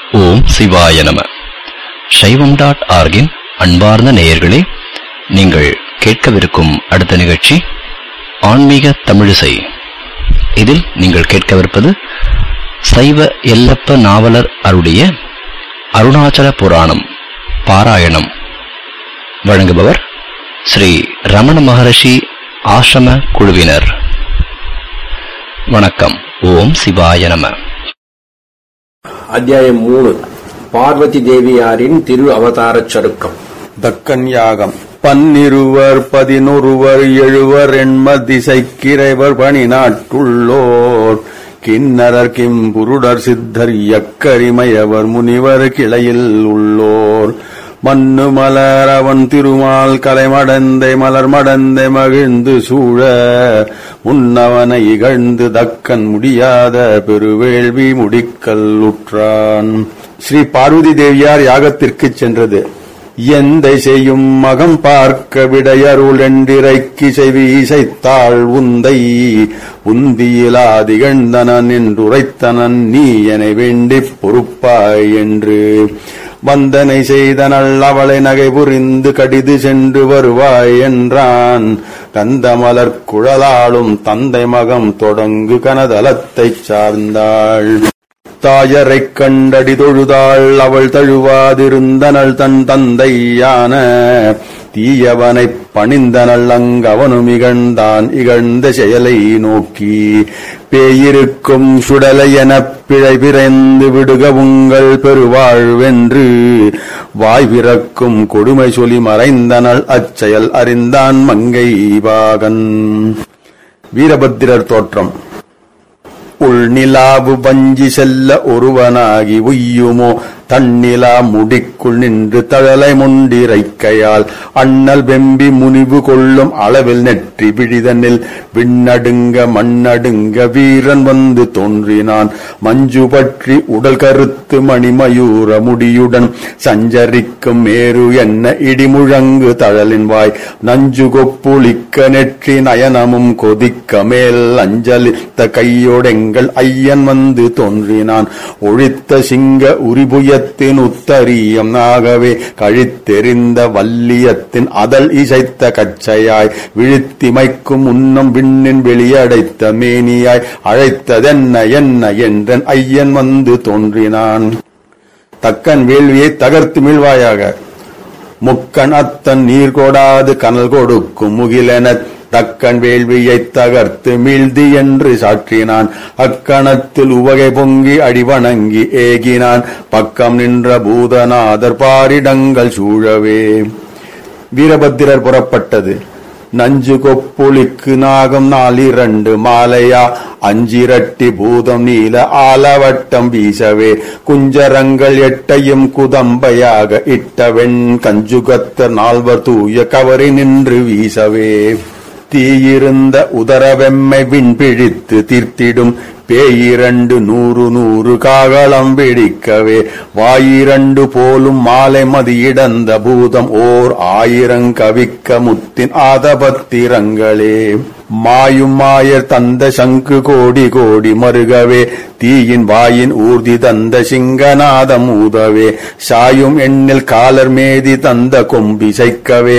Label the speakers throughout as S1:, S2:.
S1: ஓம் சிவாய நம சைவம் டாட் ஆர்கின் அன்பார்ந்த நேயர்களே நீங்கள் கேட்கவிருக்கும் அடுத்த நிகழ்ச்சி ஆன்மீக தமிழிசை இதில் நீங்கள் கேட்கவிருப்பது சைவ எல்லப்ப நாவலர் அருடைய அருணாச்சல புராணம் பாராயணம் வழங்குபவர் ஸ்ரீ ரமண மகரிஷி ஆசிரம குழுவினர் வணக்கம் ஓம் சிவாய நம
S2: அத்தியாயம் மூணு பார்வதி தேவியாரின் திரு அவதாரச் சருக்கம்
S3: தக்கன் யாகம் பன்னிருவர் பதினொருவர் எழுவர் எண்ம திசைக்கிறைவர் பணி நாட்டுள்ளோர் கிண்ணரர் கிம்புருடர் சித்தர் யக்கரிமையவர் முனிவர் கிளையில் உள்ளோர் மண்ணு மலர் அவன் திருமால் கலைமடந்தை மலர் மடந்தை மகிழ்ந்து சூழ முன்னவனை இகழ்ந்து தக்கன் முடியாத பெருவேள்வி முடிக்கல் உற்றான் ஸ்ரீ பார்வதி தேவியார் யாகத்திற்கு சென்றது எந்தை செய்யும் மகம் பார்க்க விடையருள் என்றிரைக்கு செவி இசைத்தாள் உந்தை உந்தியிலா திகழ்ந்தனன் என்றுரைத்தனன் நீ என வேண்டிப் பொறுப்பாய் என்று வந்தனை செய்தனள் அவளை நகை புரிந்து கடிது சென்று வருவாய் என்றான் கந்தமலர் குழலாளும் தந்தை மகம் தொடங்கு கனதலத்தைச் சார்ந்தாள் தாயரைக் கண்டடி தொழுதாள் அவள் தழுவாதிருந்தனள் தன் தந்தையான தீயவனைப் பணிந்தனள் அங்கவனும் இகழ்ந்தான் இகழ்ந்த செயலை நோக்கி பேயிருக்கும் சுடலை எனப் பிழை பிறந்து விடுக உங்கள் பெருவாழ்வென்று வாய் பிறக்கும் கொடுமை சொல்லி மறைந்தனள் அச்செயல் அறிந்தான் மங்கை பாகன் வீரபத்திரர் தோற்றம் உள்நிலாவு வஞ்சி செல்ல ஒருவனாகி உய்யுமோ தன்னிலா முடிக்குள் நின்று தழலை முண்டிரைக்கையால் அண்ணல் வெம்பி முனிவு கொள்ளும் அளவில் நெற்றி விழிதனில் விண்ணடுங்க மண்ணடுங்க வீரன் வந்து தோன்றினான் மஞ்சு பற்றி உடல் கருத்து மணிமயூர முடியுடன் சஞ்சரிக்கும் மேரு என்ன இடிமுழங்கு தழலின் வாய் நஞ்சு கொப்புளிக்க நெற்றி நயனமும் கொதிக்க மேல் அஞ்சலித்த கையோடெங்கள் ஐயன் வந்து தோன்றினான் ஒழித்த சிங்க உரிபுயத்தின் உத்தரியம் ஆகவே கழித்தெறிந்த வல்லியத்தின் அதழ் இசைத்த கச்சையாய் விழித்திமைக்கும் உன்னம் விண்ணின் வெளியடைத்த மேனியாய் அழைத்ததென்ன என்ன என்றன் ஐயன் வந்து தோன்றினான் தக்கன் வேள்வியை தகர்த்து மீள்வாயாக முக்கண் அத்தன் நீர் கொடாது கனல் கொடுக்கும் முகிலென தக்கன் வேள்வியைத் தகர்த்து மீழ்தி என்று சாற்றினான் அக்கணத்தில் உவகை பொங்கி அடிவணங்கி ஏகினான் பக்கம் நின்ற பூதநாதர் பாரிடங்கள் சூழவே வீரபத்திரர் புறப்பட்டது நஞ்சு கொப்புளிக்கு நாகம் நாலிரண்டு மாலையா அஞ்சிரட்டி பூதம் நீல ஆலவட்டம் வீசவே குஞ்சரங்கள் எட்டையும் குதம்பையாக இட்ட வெண் கஞ்சுகத்த நால்வர் தூய கவரி நின்று வீசவே தீயிருந்த உதரவெம்மை விண்பிழித்து தீர்த்திடும் பேயிரண்டு நூறு நூறு காகளம் பிடிக்கவே வாயிரண்டு போலும் மாலை மதியிடந்த பூதம் ஓர் ஆயிரங்கவிக்க முத்தின் ஆதபத்திரங்களே மாயும் மாயர் தந்த சங்கு கோடி கோடி மருகவே தீயின் வாயின் ஊர்தி தந்த சிங்கநாதம் ஊதவே சாயும் எண்ணில் காலர் மேதி தந்த கொம்பி சைக்கவே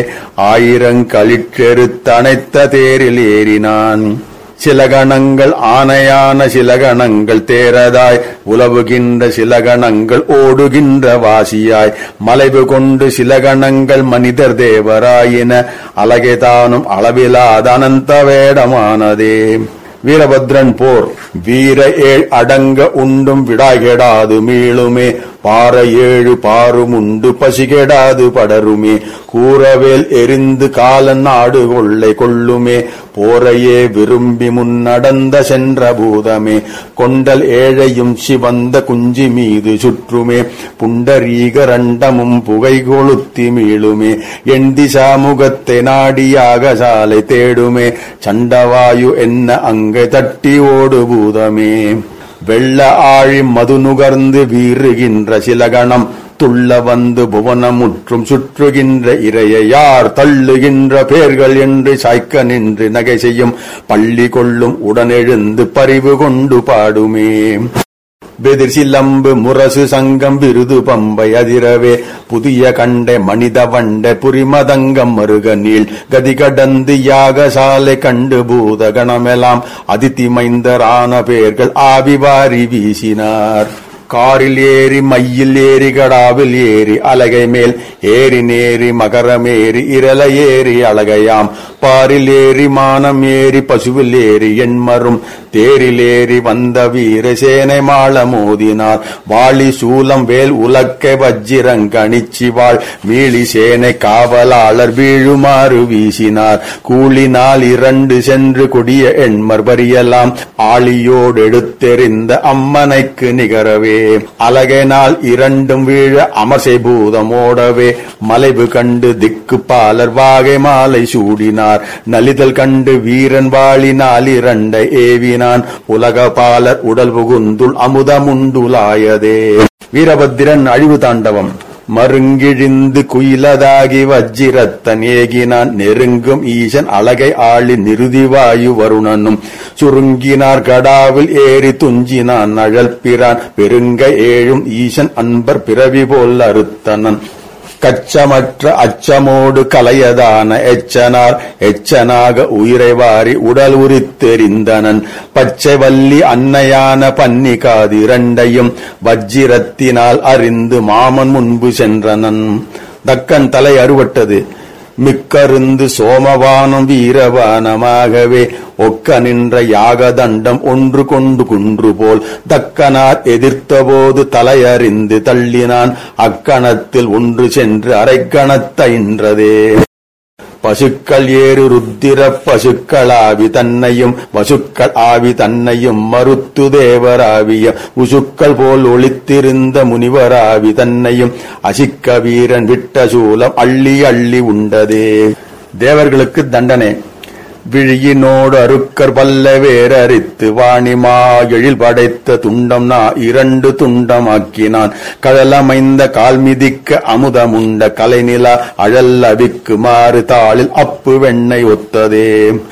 S3: ஆயிரங்களிற்றெருத்தனைத்த தேரில் ஏறினான் சில கணங்கள் ஆனையான சில கணங்கள் தேரதாய் உலவுகின்ற சில கணங்கள் ஓடுகின்ற வாசியாய் மலைவு கொண்டு சில கணங்கள் மனிதர் தேவராயின அழகேதானும் அளவிலாத அனந்த வேடமானதே வீரபத்ரன் போர் வீர ஏழ் அடங்க உண்டும் விடாகெடாது மீளுமே பாற ஏழு பாரும் உண்டு பசிகெடாது படருமே கூறவேல் எரிந்து காலன் நாடு கொள்ளை கொள்ளுமே போரையே விரும்பி முன்னடந்த சென்ற பூதமே கொண்டல் ஏழையும் சிவந்த குஞ்சி மீது சுற்றுமே புண்டரீக ரண்டமும் புகை கொளுத்தி மீளுமே எண்டிசா முகத்தை நாடியாக சாலை தேடுமே சண்டவாயு என்ன அங்கை தட்டி ஓடு பூதமே வெள்ள ஆழி மது நுகர்ந்து வீறுகின்ற சிலகணம் துள்ள வந்து புவனமுற்றும் சுற்றுகின்ற இறையை யார் தள்ளுகின்ற பேர்கள் என்று சாய்க்க நின்று நகை செய்யும் பள்ளி கொள்ளும் உடனெழுந்து பரிவு கொண்டு பாடுமே பெதிர் சிலம்பு முரசு சங்கம் விருது பம்பை அதிரவே புதிய கண்டை மனித வண்டை புரிமதங்கம் மருக நீள் கதி கடந்து யாகசாலை கண்டு பூத கணமெல்லாம் அதித்தி மைந்தரான பேர்கள் ஆவி வாரி வீசினார் காரில் ஏறி மையில் ஏறி கடாவில் ஏறி அலகை மேல் ஏறி நேரி மகரமேறி இரல ஏறி அழகையாம் பாரில் ஏறி மானம் ஏறி பசுவில் ஏறி எண்மரும் தேரில் ஏறி வந்த வீர சேனை மாள மோதினார் வாளி சூலம் வேல் உலக்கை வஜ்ஜிரங்கணிச்சி வாழ் மீளி சேனை காவலாளர் வீழுமாறு வீசினார் கூலினால் இரண்டு சென்று கொடிய எண்மர் வரியெல்லாம் ஆளியோடு எடுத்தெறிந்த அம்மனைக்கு நிகரவே அலகைனால் இரண்டும் வீழ அமர்சை பூதமோடவே மலைவு கண்டு திக்கு பாலர் வாகை மாலை சூடினார் நலிதல் கண்டு வீரன் வாழினால் இரண்டை ஏவினான் உலக பாலர் உடல் புகுந்துள் அமுதமுண்டுலாயதே வீரபத்திரன் அழிவு தாண்டவம் மருங்கிழிந்து குயிலதாகி வஜ்ஜிரத்தன் ஏகினான் நெருங்கும் ஈசன் அழகை ஆளி நிருதிவாயு வருணனும் சுருங்கினார் கடாவில் ஏறி துஞ்சினான் அழல்பிரான் பெருங்க ஏழும் ஈசன் அன்பர் பிறவி போல் அறுத்தனன் கச்சமற்ற அச்சமோடு கலையதான எச்சனார் எச்சனாக உயிரை வாரி உடல் உரித்தெறிந்தனன் பச்சை வள்ளி அன்னையான பன்னி காதிரண்டையும் வஜ்ஜிரத்தினால் அறிந்து மாமன் முன்பு சென்றனன் தக்கன் தலை அறுவட்டது மிக்கருந்து சோமவானம் வீரவானமாகவே ஒக்க நின்ற யாகதண்டம் ஒன்று கொண்டு குன்று போல் தக்கனார் எதிர்த்தபோது தலையறிந்து தள்ளினான் அக்கணத்தில் ஒன்று சென்று அரைக்கணத்தைன்றதே பசுக்கள் ஏறு ருத்திர பசுக்களாவி தன்னையும் வசுக்கள் ஆவி தன்னையும் மறுத்து தேவராவிய உசுக்கள் போல் ஒளித்திருந்த முனிவராவி தன்னையும் அசிக்க வீரன் விட்ட சூலம் அள்ளி அள்ளி உண்டதே தேவர்களுக்கு தண்டனை விழியினோடு அருக்கர் பல்ல வேரரித்து வாணிமா எழில் படைத்த துண்டம் நா இரண்டு துண்டமாக்கினான் கடலமைந்த கால் மிதிக்க அமுதமுண்ட கலைநிலா அழல் அவிக்குமாறு தாளில் அப்பு வெண்ணெய் ஒத்ததே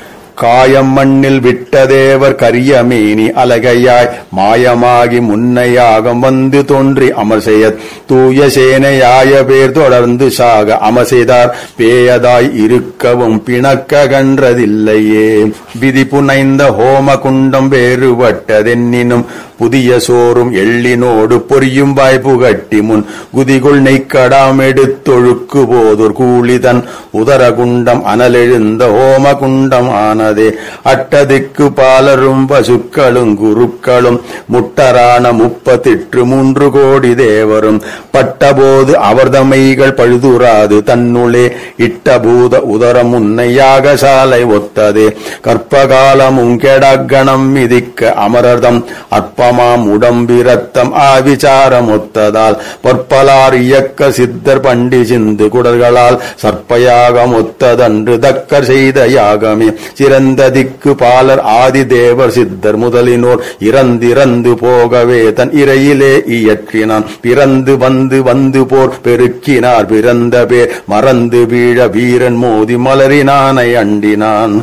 S3: காயம் மண்ணில் விட்ட தேவர் கரியமேனி அலகையாய் மாயமாகி முன்னையாகம் வந்து தோன்றி அமர்செயத் தூய சேனையாய பேர் தொடர்ந்து சாக அமசெய்தார் பேயதாய் இருக்கவும் பிணக்க கன்றதில்லையே விதி புனைந்த ஹோம குண்டம் வேறுபட்டதென்னினும் புதிய சோறும் எள்ளினோடு பொரியும் வாய்ப்பு கட்டி முன் குதிகுள் நெய்க்கடாம் எடுத்தொழுக்கு போதொர் கூலிதன் உதரகுண்டம் அனலெழுந்த ஹோம குண்டம் ஆனதே அட்டதிக்கு பாலரும் பசுக்களும் குருக்களும் முட்டரான முப்பத்திற்று மூன்று கோடி தேவரும் பட்டபோது அவர்தமைகள் பழுதுராது தன்னுளே இட்டபூத உதரம் உன்னை யாகசாலை ஒத்ததே கற்பகாலமும் கெடக்கணம் மிதிக்க அமரர்தம் அற்பமாம் உடம்பிரத்தம் ஆவிசாரம் ஒத்ததால் பொற்பலார் இயக்க சித்தர் பண்டி சிந்து குடர்களால் சற்பயாகம் ஒத்ததன்று தக்கர் செய்த யாகமே சிறந்த திக்கு பாலர் ஆதி தேவர் சித்தர் முதலினோர் இறந்திறந்து போகவே தன் இறையிலே இயற்றினான் பிறந்து வந்து வந்து போர் பெருக்கினார் பிறந்த பேர் மறந்து வீழ வீரன் மோதி மலரினானை அண்டினான்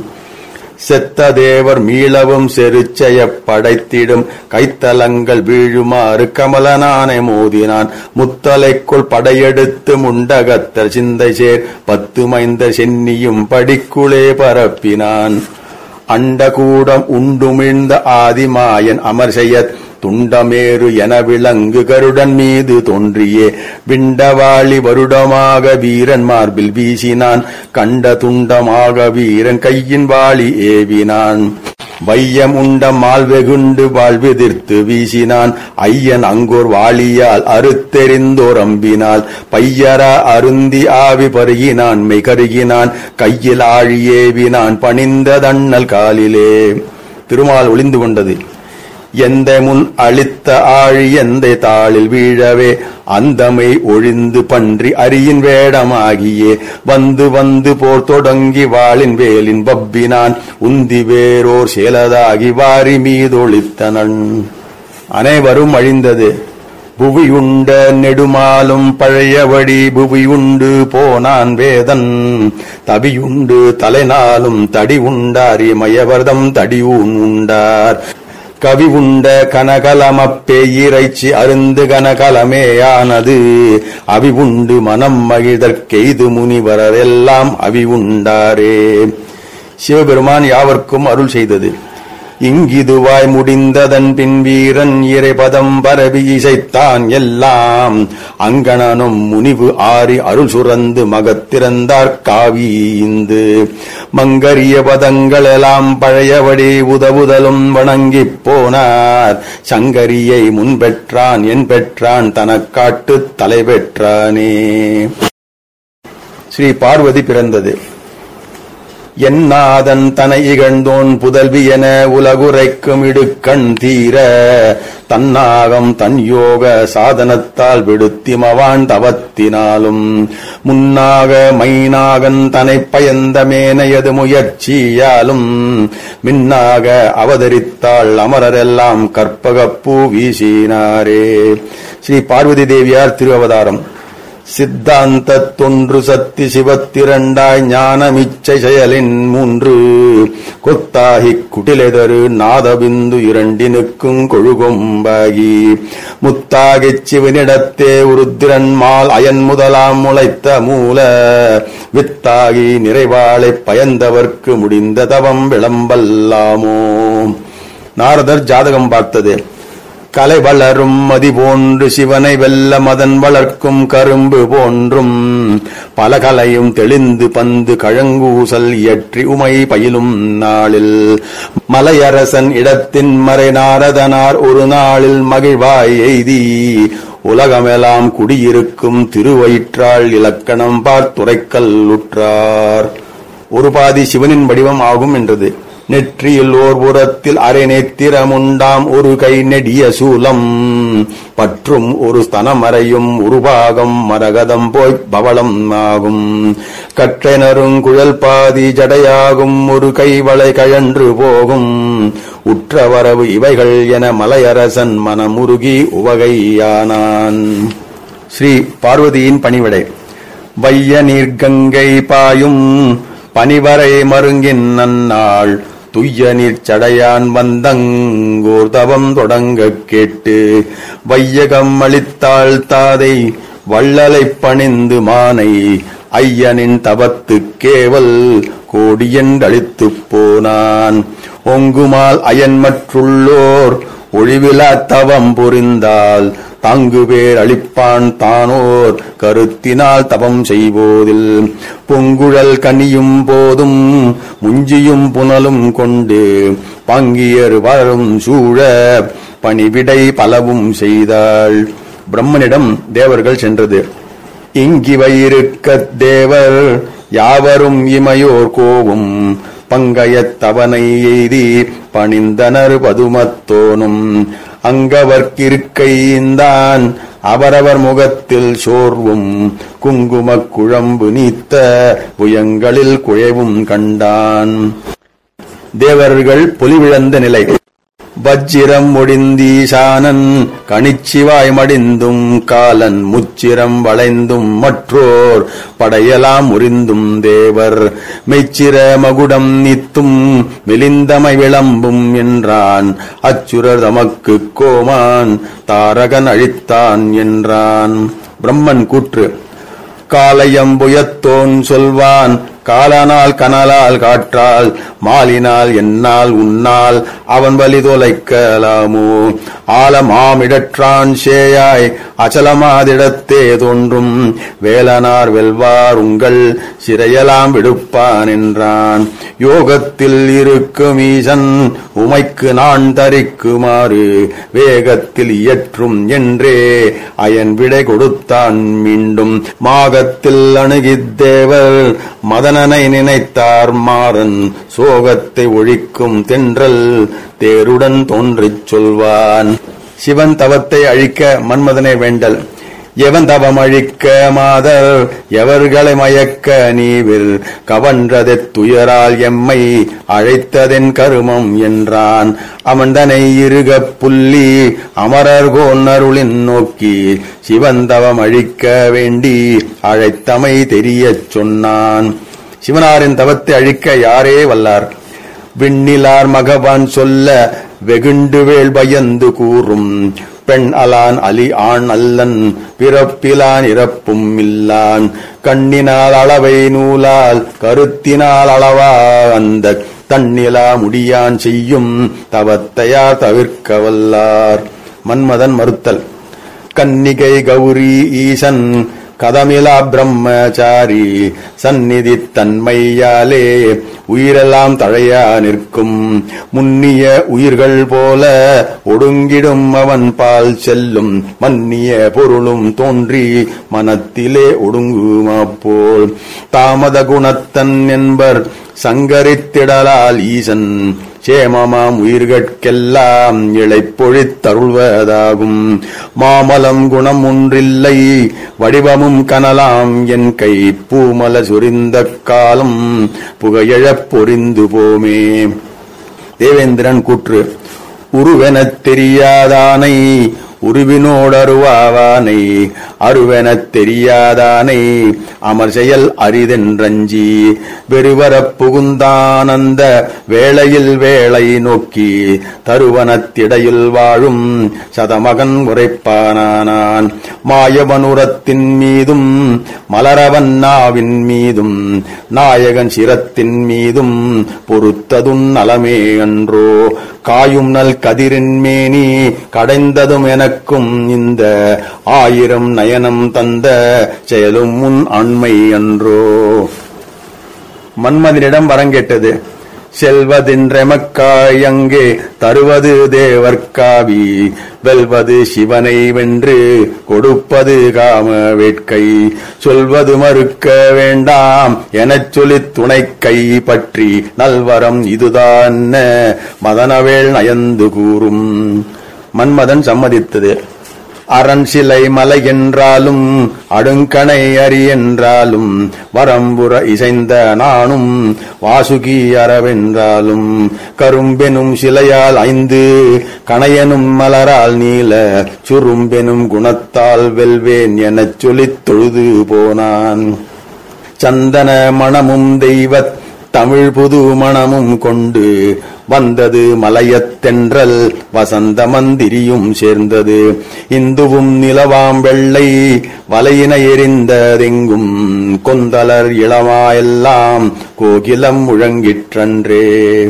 S3: செத்த தேவர் மீளவும் செருச்செய படைத்திடும் கைத்தலங்கள் வீழுமாறு கமலனானை மோதினான் முத்தலைக்குள் படையெடுத்து முண்டகத்தர் சிந்தை சேர் பத்து மைந்த சென்னியும் படிக்குளே பரப்பினான் அண்டகூடம் உண்டுமிழ்ந்த ஆதிமாயன் அமர்செயத் துண்டமேறு என விளங்கு கருடன் மீது தோன்றியே விண்டவாளி வருடமாக வீரன் மார்பில் வீசினான் கண்ட துண்டமாக வீரன் கையின் வாளி ஏவினான் வையம் உண்ட மால் வெகுண்டு வாழ்விதிர்த்து வீசினான் ஐயன் அங்கோர் வாளியால் அறுத்தெறிந்தோர் அம்பினால் பையரா அருந்தி ஆவி பருகினான் மெய் கருகினான் கையில் ஆழி ஏவினான் பணிந்த தண்ணல் காலிலே திருமால் ஒளிந்து கொண்டது எந்த முன் அளித்த ஆழி எந்த தாளில் வீழவே அந்தமை ஒழிந்து பன்றி அரியின் வேடமாகியே வந்து வந்து போர் தொடங்கி வாளின் வேலின் பப்பினான் உந்தி வேரோர் சேலதாகி வாரி மீதொழித்தனன் அனைவரும் அழிந்தது புவியுண்ட நெடுமாலும் பழையபடி புவியுண்டு போனான் வேதன் தபியுண்டு தலைநாளும் தடி உண்டாரி மயவர்தம் தடி உண்டார் கவி உண்ட கனகலமப்பேயிரைச்சி அருந்து கனகலமேயானது அவி உண்டு மனம் மகிழ்தற்கெய்து முனிவரெல்லாம் அவி உண்டாரே சிவபெருமான் யாவர்க்கும் அருள் செய்தது இங்கிதுவாய் முடிந்ததன் பின் வீரன் இறைபதம் பரவி இசைத்தான் எல்லாம் அங்கணனும் முனிவு ஆறி அருள் சுரந்து மகத்திறந்தார் காவீந்து மங்கரிய பதங்கள் எல்லாம் பழையபடி உதவுதலும் வணங்கிப் போனார் சங்கரியை முன்பெற்றான் என் பெற்றான் தனக்காட்டுத் தலை பெற்றானே ஸ்ரீ பார்வதி பிறந்தது என்னாதன் தனை இகழ்ந்தோன் புதல்வி என உலகுரைக்கும் இடுக்கண் தீர தன்னாகம் தன் யோக சாதனத்தால் விடுத்திமவான் தவத்தினாலும் முன்னாக மைனாகன் தனை பயந்த மேனையது முயற்சியாலும் மின்னாக அவதரித்தாள் அமரரெல்லாம் கற்பகப்பூ வீசினாரே ஸ்ரீ பார்வதி தேவியார் திருவவதாரம் சித்தாந்த தொன்று சத்தி சிவத்திரண்டாய் ஞானமிச்சை செயலின் மூன்று கொத்தாகிக் குட்டிலெதரு நாதபிந்து இரண்டினுக்கும் கொழுகொம்பாகி முத்தாகிச் சிவனிடத்தே உருத்திரன்மால் அயன் முதலாம் முளைத்த மூல வித்தாகி நிறைவாளைப் பயந்தவர்க்கு முடிந்த தவம் விளம்பல்லாமோ நாரதர் ஜாதகம் பார்த்தது கலை வளரும் மதி போன்று சிவனை வெல்ல மதன் வளர்க்கும் கரும்பு போன்றும் பல கலையும் தெளிந்து பந்து கழங்கூசல் இயற்றி உமை பயிலும் நாளில் மலையரசன் இடத்தின் மறை நாரதனார் ஒரு நாளில் மகிழ்வாய் எய்தி உலகமெல்லாம் குடியிருக்கும் திருவயிற்றாள் இலக்கணம் பார்த்துரைக்கல் உற்றார் ஒரு பாதி சிவனின் வடிவம் ஆகும் என்றது நெற்றியில் ஓர் புறத்தில் அரை நேத்திரமுண்டாம் ஒரு கை நெடிய சூலம் பற்றும் ஒரு ஸ்தனமறையும் உருபாகம் மரகதம் போய் பவளம் ஆகும் கற்றெனரும் குழல் பாதி ஜடையாகும் ஒரு கைவளை கழன்று போகும் உற்றவரவு இவைகள் என மலையரசன் மனமுருகி உவகையானான் ஸ்ரீ பார்வதியின் பணிவிடை வைய நீர்கங்கை பாயும் பனிவரை மருங்கின் நன்னாள் துய்ய நீர்ச்சடையான் வந்தங்கோர் தவம் தொடங்கக் கேட்டு வையகம் அளித்தாள் தாதை வள்ளலைப் பணிந்து மானை ஐயனின் தவத்துக் கேவல் கோடியென்றளித்துப் போனான் ஒங்குமால் அயன் மற்றுள்ளோர் ஒழிவிலா தவம் புரிந்தால் தாங்கு பேர் அளிப்பான் தானோர் கருத்தினால் தவம் செய்வோதில் பொங்குழல் கனியும் போதும் முஞ்சியும் புனலும் கொண்டு பங்கியர் வளரும் சூழ பணிவிடை பலவும் செய்தாள் பிரம்மனிடம் தேவர்கள் சென்றது இங்கிவையிருக்கத் தேவர் யாவரும் இமையோர் கோவும் பங்கயத் தவனை எய்தி பணிந்தனர் பதுமத்தோனும் அங்கவர்க்கிருக்கையின்தான் அவரவர் முகத்தில் சோர்வும் குங்குமக் குழம்பு நீத்த புயங்களில் குழைவும் கண்டான் தேவர்கள் பொலிவிழந்த நிலை வஜ்ஜிரம் ஒடிந்தீசானன் கணிச்சிவாய் மடிந்தும் காலன் முச்சிரம் வளைந்தும் மற்றோர் படையலாம் முறிந்தும் தேவர் மெய்ச்சிர மகுடம் நித்தும் மெலிந்தமை விளம்பும் என்றான் அச்சுரர் தமக்கு கோமான் தாரகன் அழித்தான் என்றான் பிரம்மன் கூற்று காலையம்புயத்தோன் சொல்வான் காலனால் கனலால் காற்றால் மாலினால் என்னால் உன்னால் அவன் வலி தொலைக்கலாமோ ஆலமாமிடற்றான் சேயாய் அச்சலமாதிடத்தே தோன்றும் வேலனார் வெல்வார் உங்கள் சிறையலாம் விடுப்பான் என்றான் யோகத்தில் இருக்கும் ஈசன் உமைக்கு நான் தரிக்குமாறு வேகத்தில் இயற்றும் என்றே அயன் விடை கொடுத்தான் மீண்டும் மாகத்தில் அணுகித் தேவர் மதனனை நினைத்தார் மாறன் சோகத்தை ஒழிக்கும் தென்றல் தேருடன் தோன்றிச் சொல்வான் சிவன் தவத்தை அழிக்க மன்மதனை வேண்டல் எவன் தவம் அழிக்க மாதர் எவர்களை மயக்க நீவில் கவன்றதெத் துயரால் எம்மை அழைத்ததென் கருமம் என்றான் அமண்டனை இருகப் புள்ளி அமரர்கோன் அருளின் நோக்கி சிவன் தவம் அழிக்க வேண்டி அழைத்தமை தெரியச் சொன்னான் சிவனாரின் தவத்தை அழிக்க யாரே வல்லார் விண்ணிலார் மகவான் சொல்ல வெகுண்டு வேள் பயந்து கூறும் பெண் அலான் அலி ஆண் அல்லன் பிறப்பிலான் இறப்பும் இல்லான் கண்ணினால் அளவை நூலால் கருத்தினால் அளவா அந்த தன்னிலா முடியான் செய்யும் தவத்தையார் தவிர்க்க வல்லார் மன்மதன் மறுத்தல் கன்னிகை கௌரி ஈசன் கதமிலா பிரம்மச்சாரி சந்நிதி தன்மையாலே உயிரெல்லாம் தழையா நிற்கும் முன்னிய உயிர்கள் போல ஒடுங்கிடும் அவன் பால் செல்லும் மன்னிய பொருளும் தோன்றி மனத்திலே ஒடுங்குமாப்போல் தாமத குணத்தன் என்பர் சங்கரித்திடலால் ஈசன் சேமமாம் உயிர்கட்கெல்லாம் இழைப்பொழித்தருள்வதாகும் மாமலம் குணம் ஒன்றில்லை வடிவமும் கனலாம் என் கை பூமல சுரிந்த காலம் புகையழப் பொறிந்து போமே தேவேந்திரன் கூற்று உருவெனத் தெரியாதானை உருவினோடருவாவானை அருவெனத் தெரியாதானை அமர் செயல் அரிதென்றஞ்சி வெறுவரப் புகுந்தானந்த வேளையில் வேளை நோக்கி தருவனத்திடையில் வாழும் சதமகன் உரைப்பானானான் மாயவனுரத்தின் மீதும் மலரவன் நாவின் மீதும் நாயகன் சிரத்தின் மீதும் பொறுத்ததும் நலமே அன்றோ காயும் நல் கதிரின் மேனி கடைந்ததும் எனக்கும் இந்த ஆயிரம் நயனம் தந்த செயலும் முன் அண்மை அன்றோ மன்மதனிடம் வரங்கேட்டது செல்வதென்றெமக்காய் அங்கே தருவது தேவர்காவி வெல்வது சிவனை வென்று கொடுப்பது காம வேட்கை சொல்வது மறுக்க வேண்டாம் எனச் சொல்லித் துணைக்கை பற்றி நல்வரம் இதுதான் மதனவேள் நயந்து கூறும் மன்மதன் சம்மதித்தது அரண் சிலை மலை என்றாலும் அடுங்கணை அரி என்றாலும் வரம்புற இசைந்த நானும் வாசுகி அறவென்றாலும் கரும்பெனும் சிலையால் ஐந்து கணையனும் மலரால் நீல சுரும்பெனும் குணத்தால் வெல்வேன் எனச் சொல்லித் தொழுது போனான் சந்தன மணமும் தெய்வத் தமிழ் புது மணமும் கொண்டு வந்தது மலையத்தென்றல் வசந்த மந்திரியும் சேர்ந்தது இந்துவும் நிலவாம் வெள்ளை வலையின எரிந்ததெங்கும் கொந்தலர் இளமாயெல்லாம் கோகிலம் முழங்கிற்றன்றே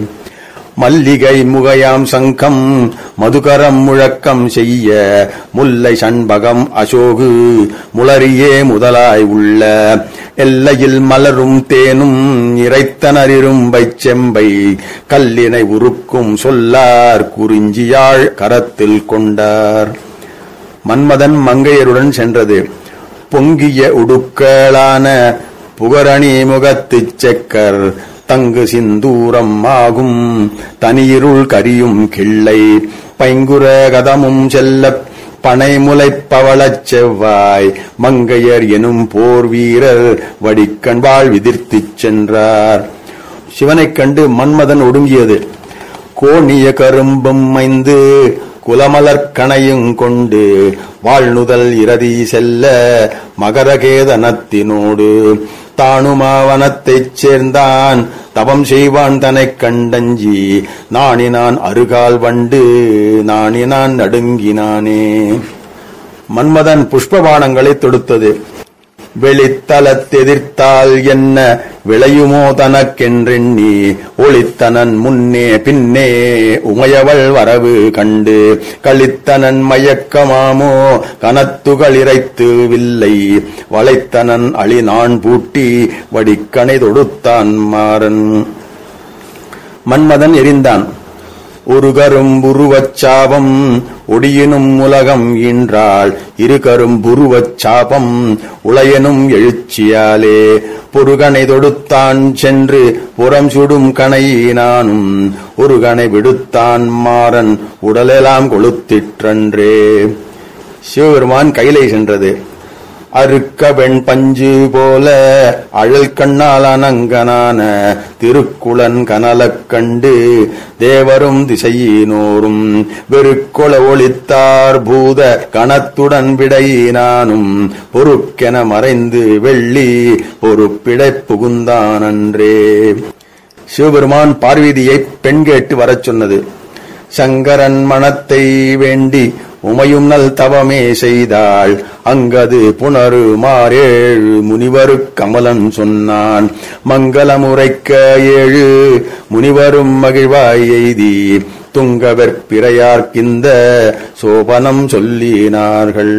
S3: மல்லிகை முகையாம் சங்கம் மதுகரம் முழக்கம் செய்ய முல்லை சண்பகம் அசோகு முளரியே முதலாய் உள்ள எல்லையில் மலரும் தேனும் இறைத்தனரிரும் செம்பை கல்லினை உருக்கும் சொல்லார் குறிஞ்சியாழ் கரத்தில் கொண்டார் மன்மதன் மங்கையருடன் சென்றது பொங்கிய உடுக்களான புகரணி முகத்துச் செக்கர் தங்கு சிந்தூரம் ஆகும் தனியிருள் கரியும் கிள்ளை பைங்குர கதமும் செல்ல பனைமுலைப் பவளச் செவ்வாய் மங்கையர் எனும் போர் வீரர் வடிக்கண் வாழ் விதிர்த்துச் சென்றார் சிவனைக் கண்டு மன்மதன் ஒடுங்கியது கோணிய கரும்பும் மைந்து குலமலர் கணையும் கொண்டு வாழ்நுதல் இரதி செல்ல மகரகேதனத்தினோடு தானுமாவனத்தைச் சேர்ந்தான் தவம் செய்வான் தனைக் கண்டஞ்சி நாணினான் அருகால் வண்டு நாணினான் நடுங்கினானே மன்மதன் புஷ்பபானங்களை தொடுத்தது வெளித்தலத்தெதிர்த்தால் என்ன விளையுமோ தனக்கென்றெண்ணி ஒளித்தனன் முன்னே பின்னே உமையவள் வரவு கண்டு களித்தனன் மயக்கமாமோ கனத்துகள் இறைத்து வில்லை வளைத்தனன் அழி நான் பூட்டி வடிக்கணை தொடுத்தான் மாறன் மன்மதன் எரிந்தான் ஒரு கரும்புருவச் சாபம் ஒடியினும் உலகம் ஈன்றாள் இரு கரும்புருவச் சாபம் உளையனும் எழுச்சியாலே பொருகனை தொடுத்தான் சென்று புறம் சுடும் கணையினானும் ஒரு கணை விடுத்தான் மாறன் உடலெல்லாம் கொளுத்திற்றன்றே சிவபெருமான் கையிலை சென்றது அருக்க வெண் பஞ்சு போல அழல் கண்ணால் அனங்கனான திருக்குளன் கனலக் கண்டு தேவரும் திசையினோரும் வெறுக்கொள ஒளித்தார் பூத கணத்துடன் விடையினானும் பொறுக்கென மறைந்து வெள்ளி பொறுப்பிடை புகுந்தானன்றே சிவபெருமான் பார்வதியை பெண் கேட்டு வரச் சொன்னது சங்கரன் மனத்தை வேண்டி உமையும் நல் தவமே செய்தாள் அங்கது புனருமாறேழு முனிவரு கமலன் சொன்னான் மங்களம் உரைக்க ஏழு முனிவரும் மகிழ்வாய் எய்தி துங்கவெற்பிறையார்க்கிந்த சோபனம் சொல்லினார்கள்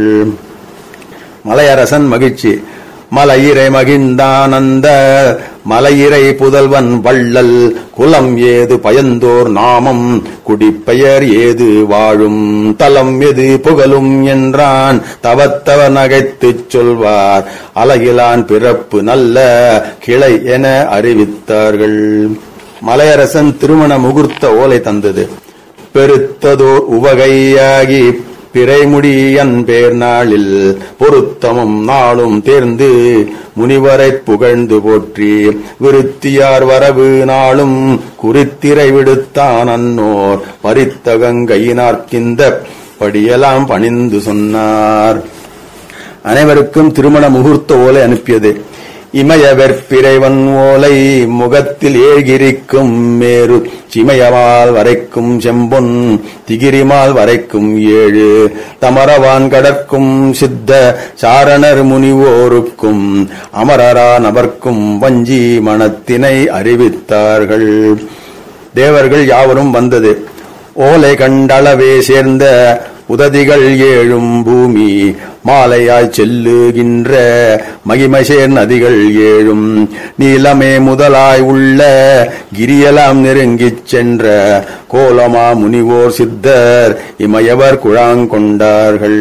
S3: மலையரசன் மகிழ்ச்சி மலையிறை மகிழ்ந்தானந்த மலையிறை புதல்வன் வள்ளல் குலம் ஏது பயந்தோர் நாமம் குடிப்பெயர் ஏது வாழும் தலம் எது புகழும் என்றான் தவத்தவர் நகைத்துச் சொல்வார் அழகிலான் பிறப்பு நல்ல கிளை என அறிவித்தார்கள் மலையரசன் திருமண முகூர்த்த ஓலை தந்தது பெருத்ததோர் உவகையாகி பிறைமுடியன் பேர் நாளில் பொருத்தமும் நாளும் தேர்ந்து முனிவரைப் புகழ்ந்து போற்றி விருத்தியார் வரவு நாளும் குறித்திரை விடுத்தான் அன்னோர் பறித்த கங்கையினார்க்கிந்த படியெல்லாம் பணிந்து சொன்னார் அனைவருக்கும் திருமண முகூர்த்த ஓலை அனுப்பியது இமய வெற்பிறைவன் ஓலை முகத்தில் ஏகிரிக்கும் மேரு சிமயமால் வரைக்கும் செம்பொன் திகிரிமால் வரைக்கும் ஏழு தமரவான் கடற்கும் சித்த சாரணர் முனிவோருக்கும் அமரரா நபர்க்கும் வஞ்சி மனத்தினை அறிவித்தார்கள் தேவர்கள் யாவரும் வந்தது ஓலை கண்டளவே சேர்ந்த உததிகள் ஏழும் பூமி மாலையாய் செல்லுகின்ற மகிமசேர் நதிகள் ஏழும் நீலமே முதலாய் உள்ள கிரியலாம் நெருங்கிச் சென்ற கோலமா முனிவோர் சித்தர் இமயவர் குழாங்கொண்டார்கள்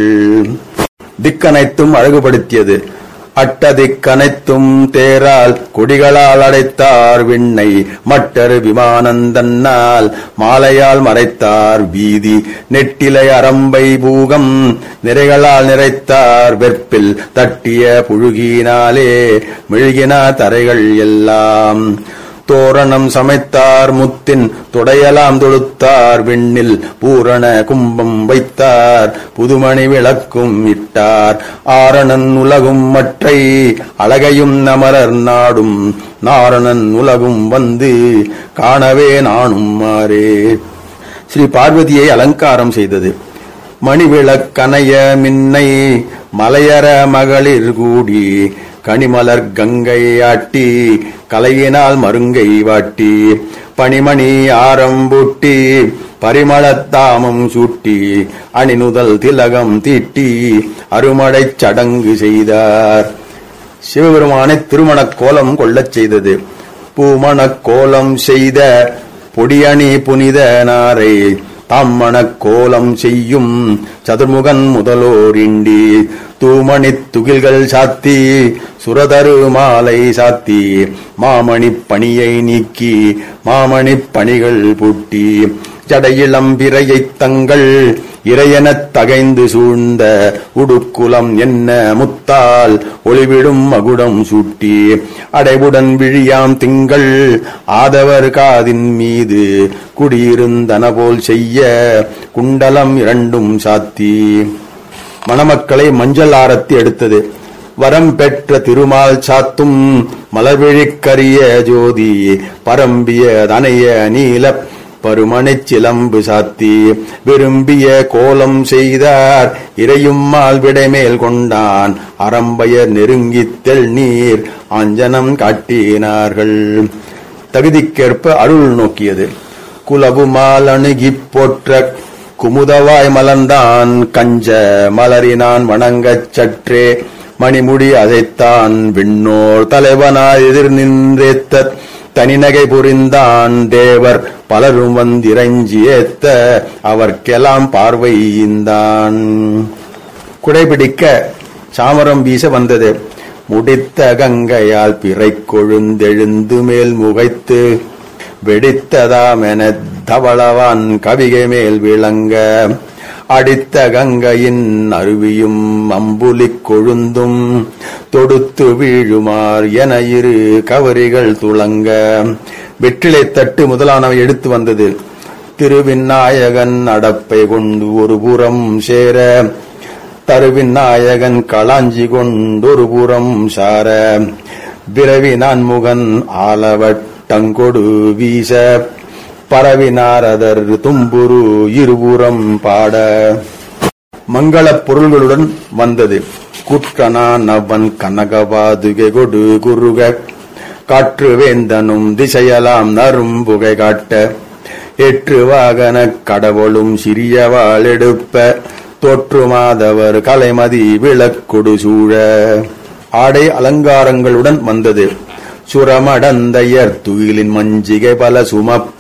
S3: திக்கனைத்தும் அழகுபடுத்தியது அட்டதிக்கனைத்தும் தேரால் கொடிகளால் அடைத்தார் விண்ணை மட்டரு விமானந்தன்னால் மாலையால் மறைத்தார் வீதி நெட்டிலை அரம்பை பூகம் நிறைகளால் நிறைத்தார் வெற்பில் தட்டிய புழுகினாலே மெழுகின தரைகள் எல்லாம் தோரணம் சமைத்தார் முத்தின் தொடையலாம் தொடுத்தார் விண்ணில் பூரண கும்பம் வைத்தார் புதுமணி விளக்கும் இட்டார் ஆரணன் உலகும் மற்றை அழகையும் நமரர் நாடும் நாரணன் உலகும் வந்து காணவே நானும் மாறே ஸ்ரீ பார்வதியை அலங்காரம் செய்தது மணிவிளக்கனைய மின்னை மலையற மகளிர் கூடி கனிமலர் கங்கை ஆட்டி கலையினால் மருங்கை வாட்டி பனிமணி ஆரம்பூட்டி பரிமளத்தாமம் சூட்டி அணிநுதல் திலகம் தீட்டி அருமடைச் சடங்கு செய்தார் சிவபெருமானை திருமணக் கோலம் கொள்ளச் செய்தது பூமணக் கோலம் செய்த பொடியணி புனித நாரை தாம்மணக் கோலம் செய்யும் சதுர்முகன் முதலோர் இண்டி தூமணித் துகில்கள் சாத்தி சுரதரு மாலை சாத்தி மாமணிப் பணியை நீக்கி மாமணிப் பணிகள் பூட்டி ஜடையிளம் பிறையைத் தங்கள் இறையெனத் தகைந்து சூழ்ந்த உடுக்குலம் என்ன முத்தால் ஒளிவிடும் மகுடம் சூட்டி அடைவுடன் விழியாம் திங்கள் ஆதவர் காதின் மீது குடியிருந்தன போல் செய்ய குண்டலம் இரண்டும் சாத்தி மணமக்களை மஞ்சள் ஆரத்தி எடுத்தது வரம் பெற்ற திருமால் சாத்தும் மலர்விழிக்கரிய ஜோதி பரம்பிய தனைய நீல பருமணிச் சிலம்பு சாத்தி விரும்பிய கோலம் செய்தார் இறையும் மால் விடைமேல் கொண்டான் அறம்பயர் நெருங்கித் தெள் நீர் ஆஞ்சனம் காட்டினார்கள் தகுதிக்கேற்ப அருள் நோக்கியது குலவுமால் அணுகிப் போற்ற குமுதவாய் மலர்ந்தான் கஞ்ச மலரினான் வணங்கச் சற்றே மணிமுடி அதைத்தான் விண்ணோர் தலைவனாய் எதிர் நின்றேத்த தனிநகை புரிந்தான் தேவர் பலரும் வந்திரஞ்சி ஏத்த அவர்க்கெல்லாம் பார்வையிந்தான் குடைபிடிக்க சாமரம் வீச வந்தது முடித்த கங்கையால் பிறை கொழுந்தெழுந்து மேல் முகைத்து வெடித்ததாமென தவளவான் கவிகை மேல் விளங்க அடித்த கங்கையின் அருவியும் அம்புலிக் கொழுந்தும் தொடுத்து வீழுமார் என இரு கவரிகள் துளங்க வெற்றிலை தட்டு முதலானவை எடுத்து வந்தது திருவிநாயகன் அடப்பை கொண்டு ஒரு புறம் சேர தருவிநாயகன் களாஞ்சி கொண்டொரு புறம் சார விரவி நான் முகன் ஆலவட்ட பட்டங்கொடு வீச பரவினாரதர் தும்புரு இருபுறம் பாட மங்களப் பொருள்களுடன் வந்தது குற்றனா நவன் கனகவாதுகை கொடு குருக காற்று வேந்தனும் திசையலாம் நரும் புகை காட்ட எற்று வாகன கடவுளும் சிறியவாள் எடுப்ப தோற்றுமாதவர் கலைமதி விளக்குடு சூழ ஆடை அலங்காரங்களுடன் வந்தது சுரமடந்தையர் துயிலின் மஞ்சிகை பல சுமப்ப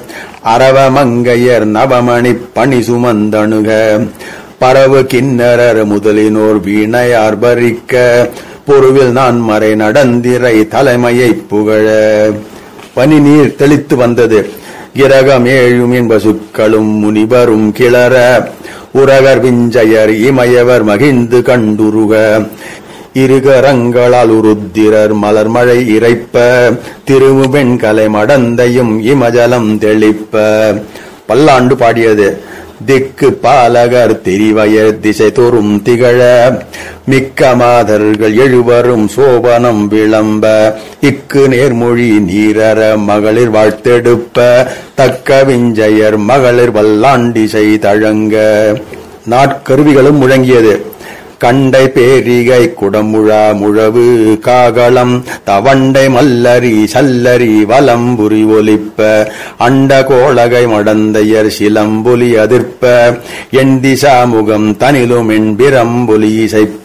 S3: அரவமங்கையர் நவமணி பணி சுமந்தணுக பரவு கிண்ணரர் முதலினோர் வீணையார் பறிக்க பொருவில் நான் மறை நடந்திரை தலைமையை புகழ பனி நீர் தெளித்து வந்தது கிரகம் ஏழும் பசுக்களும் முனிவரும் கிளற உரகர் விஞ்சையர் இமயவர் மகிழ்ந்து கண்டுருக இருகரங்களால் உருத்திரர் மலர்மழை இறைப்ப திருவுவெண்கலை மடந்தையும் இமஜலம் தெளிப்ப பல்லாண்டு பாடியது திக்கு பாலகர் தெரிவயர் திசை தோறும் திகழ மிக்க மாதர்கள் எழுவரும் சோபனம் விளம்ப இக்கு நேர்மொழி நீரற மகளிர் வாழ்த்தெடுப்ப தக்க விஞ்சையர் மகளிர் வல்லாண்டிசை தழங்க நாட்கருவிகளும் முழங்கியது கண்டை பேரிகை குடமுழா முழவு காகளம் தவண்டை மல்லரி சல்லரி வலம்புரி ஒலிப்ப அண்ட கோளகை மடந்தையர் சிலம்பொலி அதிர்ப்ப எண்டிசாமுகம் தனிலும் என்பிரம்பொலி இசைப்ப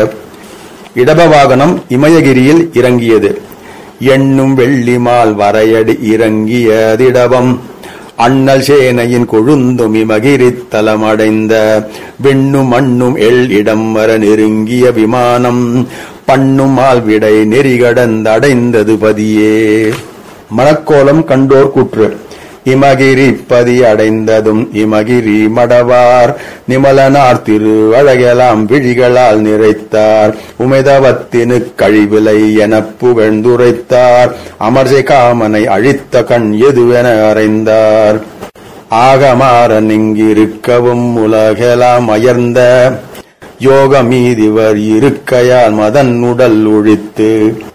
S3: இடபவாகனம் இமயகிரியில் இறங்கியது எண்ணும் வெள்ளிமால் வரையடி இறங்கியதிடவம் அண்ணல் சேனையின் கொழுந்தும் இமகிரித் தலமடைந்த விண்ணும் மண்ணும் எள் இடம் வர நெருங்கிய விமானம் பண்ணும் ஆள்விடை நெறிகடந்தடைந்தது பதியே மணக்கோலம் கண்டோர் கூற்று இமகிரி பதி அடைந்ததும் இமகிரி மடவார் நிமலனார் திரு அழகலாம் விழிகளால் நிறைத்தார் உமைதவத்தினு கழிவிலை எனப் புகழ்ந்துரைத்தார் அமர்சை காமனை அழித்த கண் எதுவென அறைந்தார் ஆகமாறன் இங்கிருக்கவும் உலகெலாம் அயர்ந்த யோகமீதிவர் இருக்கையால் மதன் உடல் ஒழித்து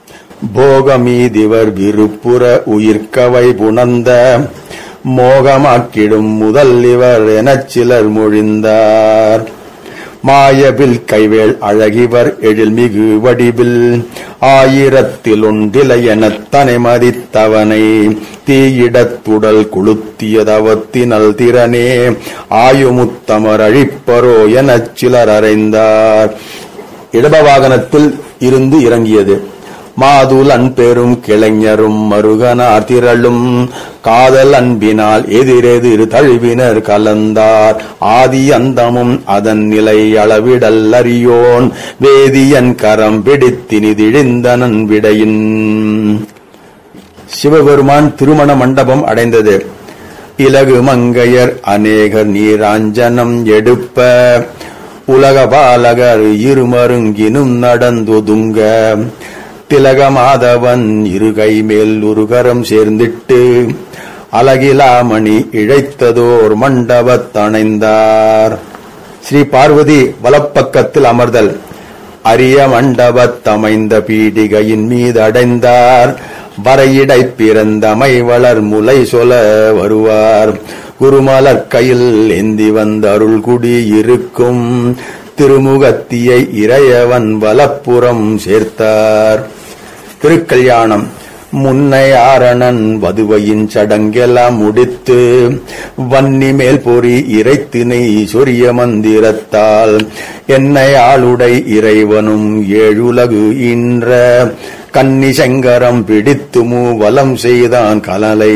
S3: போகமீதிவர் விருப்புற உயிர்க்கவை புணர்ந்த மோகமாக்கிடும் முதல் இவர் எனச் சிலர் மொழிந்தார் மாயவில் கைவேள் அழகிவர் எழில்மிகு வடிவில் ஆயிரத்தில் ஒன்றிலை எனத் தனை மதித்தவனை தீயிடத்துடல் குளுத்தியதவத்தினல் திறனே ஆயுமுத்தமர் அழிப்பரோ எனச் சிலர் அறைந்தார் இடபவாகனத்தில் இருந்து இறங்கியது மாதுல் அன்பெரும் கிளைஞரும் மருகனார் திரளும் காதல் அன்பினால் எதிரெதிர் தழுவினர் கலந்தார் ஆதி அந்தமும் அதன் நிலை அளவிடல் அறியோன் வேதியன் கரம் பிடித்தினிதிழிந்தனன் விடையின் சிவபெருமான் திருமண மண்டபம் அடைந்தது இலகு மங்கையர் அநேகர் நீராஞ்சனம் எடுப்ப உலக பாலகர் இருமருங்கினும் நடந்தொதுங்க திலகமாதவன் இருகை மேல் ஒரு கரம் சேர்ந்திட்டு அழகிலாமணி இழைத்ததோர் மண்டபத்தணைந்தார் ஸ்ரீ பார்வதி வலப்பக்கத்தில் அமர்தல் அரிய மண்டபத்தமைந்த பீடிகையின் மீது அடைந்தார் வரையிடை பிறந்தமை வளர் முலை சொல வருவார் குருமலர் கையில் ஏந்தி வந்த அருள் குடி இருக்கும் திருமுகத்தியை இறையவன் வலப்புறம் சேர்த்தார் திருக்கல்யாணம் முன்னை ஆரணன் வதுவையின் சடங்கெல்லாம் முடித்து வன்னி மேல் பொறி இறைத்தினை சொரிய மந்திரத்தால் என்னை ஆளுடை இறைவனும் ஏழுலகு ஈன்ற கன்னி செங்கரம் பிடித்து மூவலம் செய்தான் கலலை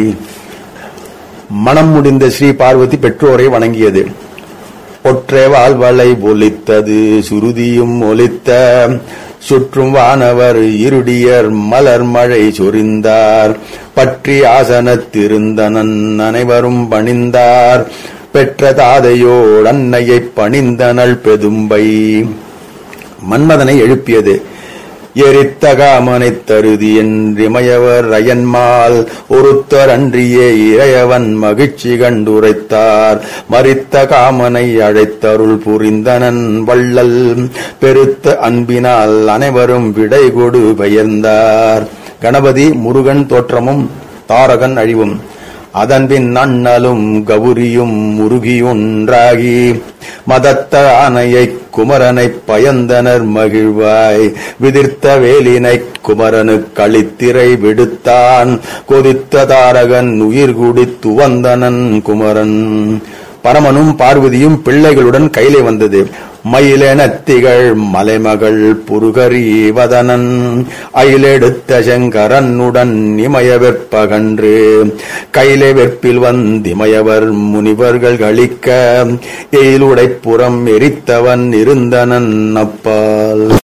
S3: மனம் முடிந்த ஸ்ரீ பார்வதி பெற்றோரை வணங்கியது ஒற்றை வாழ்வளை ஒலித்தது சுருதியும் ஒலித்த சுற்றும் வானவர் இருடியர் மலர் மழை சொரிந்தார் பற்றி ஆசனத்திருந்தனன் அனைவரும் பணிந்தார் பெற்ற தாதையோடு அன்னையைப் பணிந்தனள் பெதும்பை மன்மதனை எழுப்பியது எரித்த காமனைத் தருதி என்றிமயவர் அயன்மால் ஒருத்தர் அன்றியே இறையவன் மகிழ்ச்சி கண்டுரைத்தார் மறித்த காமனை அழைத்தருள் புரிந்தனன் வள்ளல் பெருத்த அன்பினால் அனைவரும் விடை கொடு பெயர்ந்தார் கணபதி முருகன் தோற்றமும் தாரகன் அழிவும் அதன்பின் அண்ணலும் கௌரியும் முருகியொன்றாகி மதத்த ஆனையைக் குமரனைப் பயந்தனர் மகிழ்வாய் விதிர்த்த வேலினைக் குமரனு களித்திரை விடுத்தான் கொதித்த தாரகன் உயிர் குடித்து வந்தனன் குமரன் பரமனும் பார்வதியும் பிள்ளைகளுடன் கையிலே வந்தது மயிலெனத்திகள் மலைமகள் புருகரி வதனன் அயிலெடுத்த செங்கரனுடன் இமய வெற்பகன்று கையிலே வெற்பில் வந்திமயவர் முனிவர்கள் களிக்க எயிலுடைப்புறம் எரித்தவன் இருந்தனன் அப்பால்